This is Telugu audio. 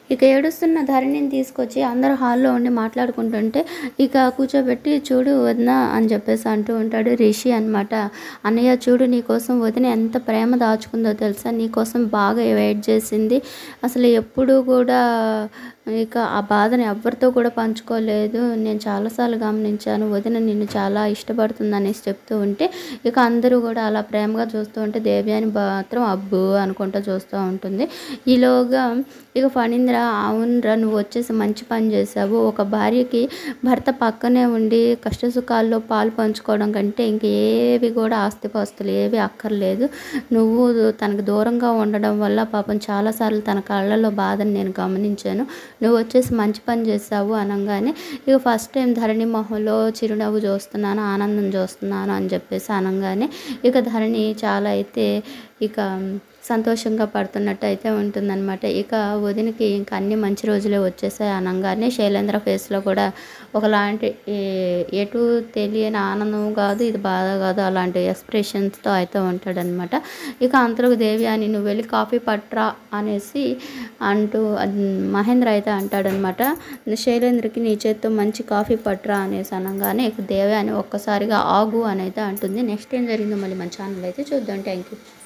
ఇక ఏడుస్తున్న ధరణిని తీసుకొచ్చి అందరూ హాల్లో ఉండి మాట్లాడుకుంటుంటే ఇక కూర్చోబెట్టి చూడు వదిన అని చెప్పేసి అంటూ ఉంటాడు రిషి అనమాట అన్నయ్య చూడు నీకోసం వదిన ఎంత ప్రేమ దాచుకుందో తెలుసా నీకోసం బాగా వెయిట్ చేసింది అసలు ఎప్పుడూ కూడా ఇక ఆ బాధని ఎవరితో కూడా పంచుకోలేదు నేను చాలాసార్లు గమనించాను వదిన నిన్ను చాలా ఇష్టపడుతుంది అనేసి చెప్తూ ఉంటే ఇక అందరూ కూడా అలా ప్రేమగా చూస్తూ ఉంటే దేవ్యాని మాత్రం అబ్బు అనుకుంటూ చూస్తూ ఉంటుంది ఈలోగా ఇక ఫణీంద్ర అవునరా నువ్వు వచ్చేసి మంచి పని చేసావు ఒక భార్యకి భర్త పక్కనే ఉండి కష్టసుఖాల్లో పాలు పంచుకోవడం కంటే ఇంక ఏవి కూడా ఆస్తిపాస్తులు ఏవి అక్కర్లేదు నువ్వు తనకు దూరంగా ఉండడం వల్ల పాపం చాలాసార్లు తన కళ్ళలో బాధని నేను గమనించాను నువ్వు వచ్చేసి మంచి పని చేసావు అనగానే ఇక ఫస్ట్ టైం ధరణి మొహంలో చిరునవ్వు చూస్తున్నాను ఆనందం చూస్తున్నాను అని చెప్పేసి అనగానే ఇక ధరణి చాలా అయితే ఇక సంతోషంగా పడుతున్నట్టు అయితే ఉంటుందన్నమాట ఇక వదినకి ఇంకా అన్ని మంచి రోజులే వచ్చేసాయి అనగానే శైలేంద్ర ఫేస్లో కూడా ఒకలాంటి ఏ- ఎటు తెలియని ఆనందం కాదు ఇది బాధ కాదు అలాంటి ఎక్స్ప్రెషన్స్తో అయితే ఉంటాడనమాట ఇక అంతలోకి దేవి అని నువ్వు వెళ్ళి కాఫీ పట్రా అనేసి అంటూ అద్- మహేంద్ర అయితే అంటాడనమాట శైలేంద్రకి నీ చేత్తో మంచి కాఫీ పట్రా అనేసి అనగానే ఇక దేవి అని ఒక్కసారిగా ఆగు అని అయితే అంటుంది నెక్స్ట్ ఏం జరిగిందో మళ్ళీ మన ఛానల్ అయితే చూద్దాం థ్యాంక్ యూ